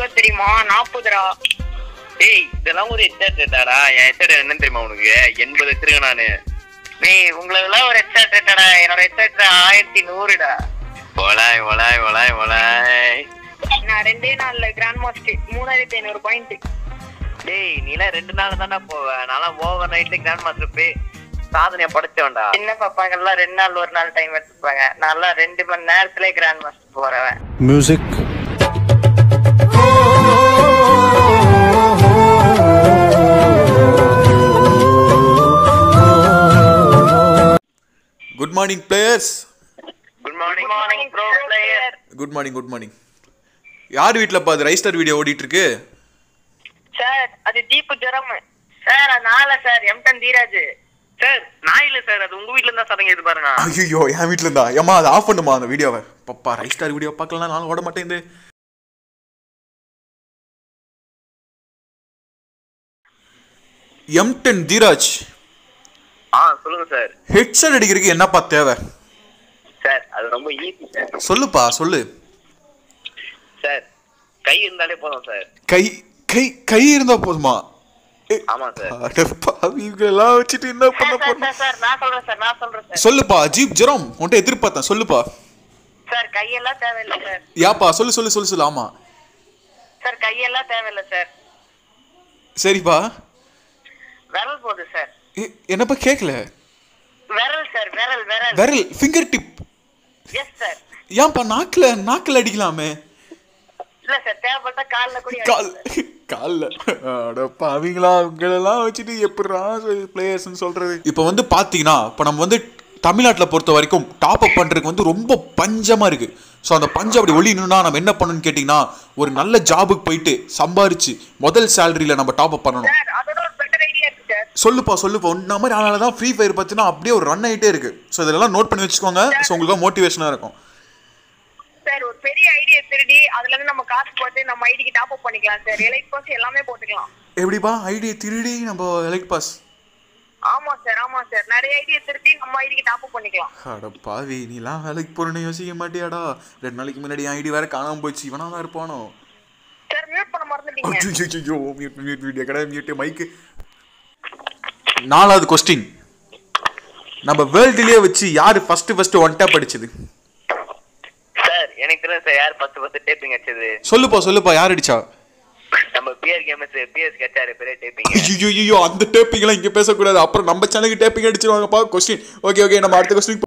எவ்வளவு தெரியுமா நாற்பதுரா டேய் இதெல்லாம் ஒரு ஹெட்செட் ரேட்டாடா என் ஹெட்செட் என்னன்னு தெரியுமா உனக்கு எண்பது வச்சிருக்கேன் நானு டேய் உங்களுக்கு ஒரு ஹெட்செட் ரேட்டடா என்னோட ஹெட்செட் ஆயிரத்தி நூறுடா ஒலாய் ஒலாய் ஒலாய் ஒலாய் நான் ரெண்டே நாள்ல கிராண்ட் மாஸ்டர் மூணாயிரத்தி ஐநூறு பாயிண்ட் டேய் நீலாம் ரெண்டு நாள் தானே போவ நான்லாம் ஓவர் நைட்ல கிராண்ட் மாஸ்டர் போய் சாதனையை படைச்சவன்டா சின்ன பாப்பாங்கெல்லாம் ரெண்டு நாள் ஒரு நாள் டைம் எடுத்துப்பாங்க நான்லாம் ரெண்டு மணி நேரத்திலே கிராண்ட் மாஸ்டர் போறவன் music good morning players good morning morning bro player good morning good morning யார் வீட்டில் அது ரைஸ்டர் வீடியோ ஓடிட்டு இருக்கு சார் அது தீப்பு ஜரம் சார் அது நாள சார் எம்டன் தீராஜ் சார் நான் இல்ல சார் அது உங்க வீட்ல இருந்தா சதங்க இது பாருங்க ஐயோ என் வீட்டில் இருந்தா ஏமா அதை ஆஃப் பண்ணுமா அந்த வீடியோவை பப்பா ரைஸ்டார் வீடியோ பார்க்கலாம் நான் ஓட மாட்டேன் இது எம் டென் தீராஜ் ஆ சொல்லுங்க சார் ஹெட்செட் அடிக்கிறதுக்கு என்னப்பா தேவை சார் அது ரொம்ப ஈஸி சார் சொல்லுப்பா சொல்லு சார் கை இருந்தாலே போதும் சார் கை கை கை இருந்தா போதுமா ஏ, ஆமா சார் அடப்பா, இவங்கெல்லாம் வச்சுட்டு என்ன பண்ண சார் போறோம் சார் சார் நான் சொல்றேன் சார் நான் சொல்றேன் சார் சொல்லுப்பா ஜீப் ஜெரோம் உன்கிட்ட எதிர்பார்த்தேன் சொல்லுப்பா சார் கையெல்லாம் தேவையில்லை சார் யாப்பா சொல்லு சொல்லு சொல்லு சொல்லு ஆமா சார் கையெல்லாம் தேவையில்லை சார் சரிப்பா விரல் போகுது சார் ஏ, என்னப்பா கேட்கல விரல் சார் விரல் விரல் விரல் ஃபிங்கர் டிப் எஸ் சார் ஏன்பா நாக்குல நாக்குல அடிக்கலாமே இல்ல சார் தேவைப்பட்டா கால்ல கூட கால் கால்ல அடப்பா அவங்களா அவங்களெல்லாம் வச்சுட்டு எப்படிரா பிளேயர்ஸ்னு சொல்றது இப்போ வந்து பார்த்தீங்கன்னா இப்போ நம்ம வந்து தமிழ்நாட்டில் பொறுத்த வரைக்கும் டாப் அப் பண்ணுறதுக்கு வந்து ரொம்ப பஞ்சமாக இருக்குது ஸோ அந்த பஞ்சம் அப்படி ஒழியணும்னா நம்ம என்ன பண்ணணும்னு கேட்டிங்கன்னா ஒரு நல்ல ஜாபுக்கு போயிட்டு சம்பாரிச்சு முதல் சேலரியில் நம்ம டாப் அப் பண்ணணும் சார் அதோட ஒரு பெட்டர் ஐடியா இருக்கு சார் சொல்லுப்பா சொல்லுப்பா இந்த மாதிரி ஆனால தான் ஃப்ரீ ஃபயர் பார்த்தீங்கன்னா அப்படியே ஒரு ரன் ஆகிட்டே இருக்கு ஸோ இதெல்லாம் நோட் பண்ணி வச்சுக்கோங்க ஸோ உங்களுக்கு மோட்டிவேஷனாக இருக்கும் சார் ஒரு பெரிய ஐடியா திருடி அதுல இருந்து நம்ம காசு போட்டு நம்ம ஐடிக்கு டாப் அப் பண்ணிக்கலாம் சார் எலைட் பாஸ் எல்லாமே போட்டுக்கலாம் எப்படிப்பா ஐடியை திருடி நம்ம எலக்ட் பாஸ் ஆமா சார் ஆமா சார் நிறைய ஐடியா திருடி நம்ம ஐடிக்கு டாப் அப் பண்ணிக்கலாம் அட பாவி நீலாம் வேலைக்கு போறேன்னு யோசிக்க மாட்டியாடா ரெண்டு நாளைக்கு முன்னாடி என் ஐடி வேற காணாம போச்சு இவனா தான் இருப்பானோ சார் மியூட் பண்ண மறந்துட்டீங்க ஐயோ மியூட் மியூட் வீடியோ கடை மியூட் மைக்கு நாலாவது கொஸ்டின் நம்ம வேர்ல்டுலயே வச்சு யாரு ஃபர்ஸ்ட் ஃபர்ஸ்ட் ஒன் டேப் அடிச்சது சார் எனக்கு தெரியும் சார் யார் ஃபர்ஸ்ட் ஃபர்ஸ்ட் டேப்பிங் அடிச்சது சொல்லுப்பா சொல்லுப்பா யார் அடிச்சா நம்ம பிஆர் கேமஸ் பிஎஸ் கச்சாரு பெரிய டேப்பிங் ஐயோ ஐயோ அந்த டேப்பிங்லாம் இங்க பேசக்கூடாது அப்புறம் நம்ம சேனலுக்கு டேப்பிங் அடிச்சிருவாங்கப்பா கொஸ்டின் ஓகே ஓகே நம்ம அடுத்த கொஸ்டின்